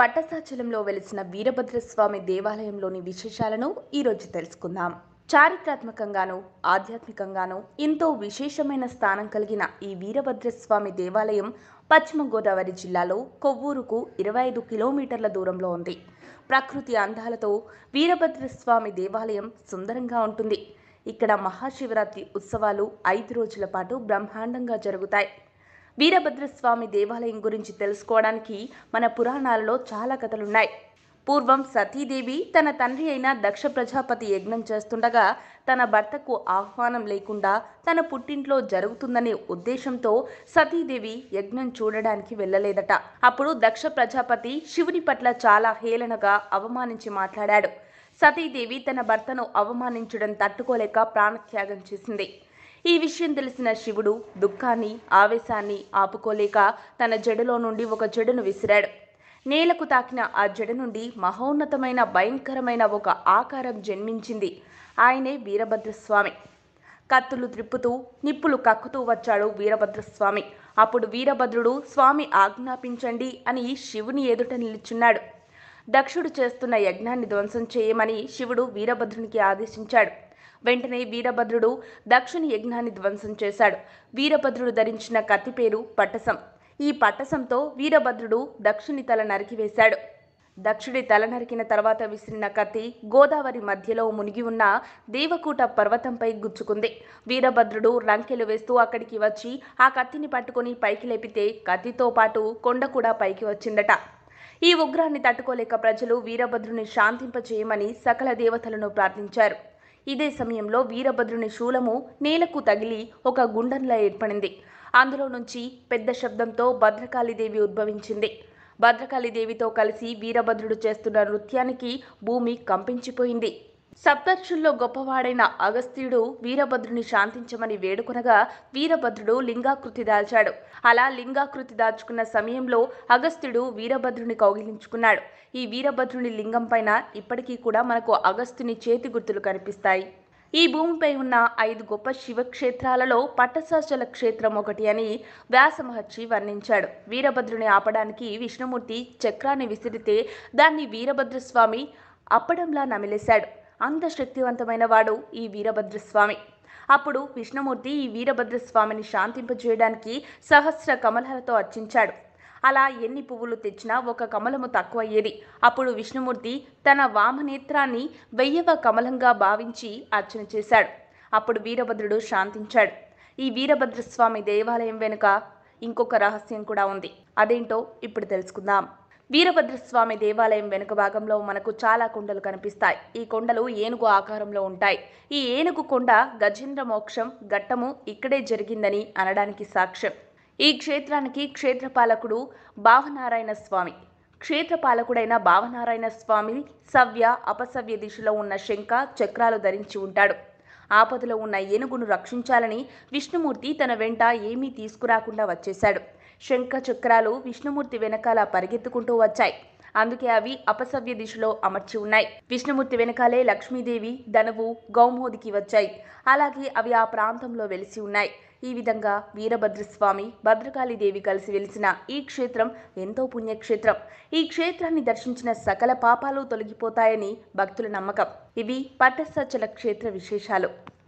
పట్టసాచలంలో వెలిసిన వీరభద్రస్వామి దేవాలయంలోని విశేషాలను ఈరోజు తెలుసుకుందాం చారిత్రాత్మకంగాను ఆధ్యాత్మికంగాను ఎంతో విశేషమైన స్థానం కలిగిన ఈ వీరభద్రస్వామి దేవాలయం పశ్చిమ గోదావరి జిల్లాలో కొవ్వూరుకు ఇరవై ఐదు కిలోమీటర్ల దూరంలో ఉంది ప్రకృతి అందాలతో వీరభద్రస్వామి దేవాలయం సుందరంగా ఉంటుంది ఇక్కడ మహాశివరాత్రి ఉత్సవాలు ఐదు రోజుల పాటు బ్రహ్మాండంగా జరుగుతాయి వీరభద్రస్వామి దేవాలయం గురించి తెలుసుకోవడానికి మన పురాణాలలో చాలా కథలున్నాయి పూర్వం సతీదేవి తన తండ్రి అయిన దక్ష ప్రజాపతి యజ్ఞం చేస్తుండగా తన భర్తకు ఆహ్వానం లేకుండా తన పుట్టింట్లో జరుగుతుందనే ఉద్దేశంతో సతీదేవి యజ్ఞం చూడడానికి వెళ్ళలేదట అప్పుడు దక్ష ప్రజాపతి శివుని పట్ల చాలా హేళనగా అవమానించి మాట్లాడాడు సతీదేవి తన భర్తను అవమానించడం తట్టుకోలేక ప్రాణత్యాగం చేసింది ఈ విషయం తెలిసిన శివుడు దుఃఖాన్ని ఆవేశాన్ని ఆపుకోలేక తన జడలో నుండి ఒక జడను విసిరాడు నేలకు తాకిన ఆ జడ నుండి మహోన్నతమైన భయంకరమైన ఒక ఆకారం జన్మించింది ఆయనే వీరభద్రస్వామి కత్తులు త్రిప్పుతూ నిప్పులు కక్కుతూ వచ్చాడు వీరభద్రస్వామి అప్పుడు వీరభద్రుడు స్వామి ఆజ్ఞాపించండి అని శివుని ఎదుట నిలుచున్నాడు దక్షుడు చేస్తున్న యజ్ఞాన్ని ధ్వంసం చేయమని శివుడు వీరభద్రునికి ఆదేశించాడు వెంటనే వీరభద్రుడు దక్షుని యజ్ఞాన్ని ధ్వంసం చేశాడు వీరభద్రుడు ధరించిన కత్తి పేరు పట్టసం ఈ పట్టసంతో వీరభద్రుడు దక్షుని తల నరికివేశాడు దక్షుడి తల నరికిన తర్వాత విసిరిన కత్తి గోదావరి మధ్యలో మునిగి ఉన్న దేవకూట పర్వతంపై గుచ్చుకుంది వీరభద్రుడు రంకెలు వేస్తూ అక్కడికి వచ్చి ఆ కత్తిని పట్టుకొని పైకి లేపితే కత్తితో పాటు కొండ కూడా పైకి వచ్చిందట ఈ ఉగ్రాన్ని తట్టుకోలేక ప్రజలు వీరభద్రుని శాంతింపచేయమని సకల దేవతలను ప్రార్థించారు ఇదే సమయంలో వీరభద్రుని శూలము నేలకు తగిలి ఒక గుండంలా ఏర్పడింది అందులో నుంచి పెద్ద శబ్దంతో భద్రకాళీదేవి ఉద్భవించింది భద్రకాళీదేవితో కలిసి వీరభద్రుడు చేస్తున్న నృత్యానికి భూమి కంపించిపోయింది సప్తర్షుల్లో గొప్పవాడైన అగస్త్యుడు వీరభద్రుని శాంతించమని వేడుకొనగా వీరభద్రుడు లింగాకృతి దాల్చాడు అలా లింగాకృతి దాల్చుకున్న సమయంలో అగస్త్యుడు వీరభద్రుని కౌగిలించుకున్నాడు ఈ వీరభద్రుని లింగం పైన ఇప్పటికీ కూడా మనకు అగస్త్యుని చేతి గుర్తులు కనిపిస్తాయి ఈ భూమిపై ఉన్న ఐదు గొప్ప శివక్షేత్రాలలో పట్టసాచల క్షేత్రం ఒకటి అని వ్యాస మహర్షి వర్ణించాడు వీరభద్రుని ఆపడానికి విష్ణుమూర్తి చక్రాన్ని విసిరితే దాన్ని వీరభద్రస్వామి అప్పడంలా నమిలేశాడు అంత శక్తివంతమైన వాడు ఈ వీరభద్రస్వామి అప్పుడు విష్ణుమూర్తి ఈ వీరభద్రస్వామిని శాంతింపజేయడానికి సహస్ర కమలాలతో అర్చించాడు అలా ఎన్ని పువ్వులు తెచ్చినా ఒక కమలము తక్కువయ్యేది అప్పుడు విష్ణుమూర్తి తన వామనేత్రాన్ని వెయ్యవ కమలంగా భావించి అర్చన చేశాడు అప్పుడు వీరభద్రుడు శాంతించాడు ఈ వీరభద్రస్వామి దేవాలయం వెనుక ఇంకొక రహస్యం కూడా ఉంది అదేంటో ఇప్పుడు తెలుసుకుందాం వీరభద్రస్వామి దేవాలయం వెనుక భాగంలో మనకు చాలా కొండలు కనిపిస్తాయి ఈ కొండలు ఏనుగు ఆకారంలో ఉంటాయి ఈ ఏనుగు కొండ గజేంద్ర మోక్షం ఘట్టము ఇక్కడే జరిగిందని అనడానికి సాక్ష్యం ఈ క్షేత్రానికి క్షేత్రపాలకుడు భావనారాయణ స్వామి క్షేత్రపాలకుడైన భావనారాయణ స్వామి సవ్య అపసవ్య దిశలో ఉన్న శంఖ చక్రాలు ధరించి ఉంటాడు ఆపదలో ఉన్న ఏనుగును రక్షించాలని విష్ణుమూర్తి తన వెంట ఏమీ తీసుకురాకుండా వచ్చేశాడు శంఖ చక్రాలు విష్ణుమూర్తి వెనకాల పరిగెత్తుకుంటూ వచ్చాయి అందుకే అవి అపసవ్య దిశలో అమర్చి ఉన్నాయి విష్ణుమూర్తి వెనకాలే లక్ష్మీదేవి ధనువు గౌమోదికి వచ్చాయి అలాగే అవి ఆ ప్రాంతంలో వెలిసి ఉన్నాయి ఈ విధంగా వీరభద్రస్వామి భద్రకాళీదేవి కలిసి వెలిసిన ఈ క్షేత్రం ఎంతో పుణ్యక్షేత్రం ఈ క్షేత్రాన్ని దర్శించిన సకల పాపాలు తొలగిపోతాయని భక్తుల నమ్మకం ఇవి పట్టసచ్చల క్షేత్ర విశేషాలు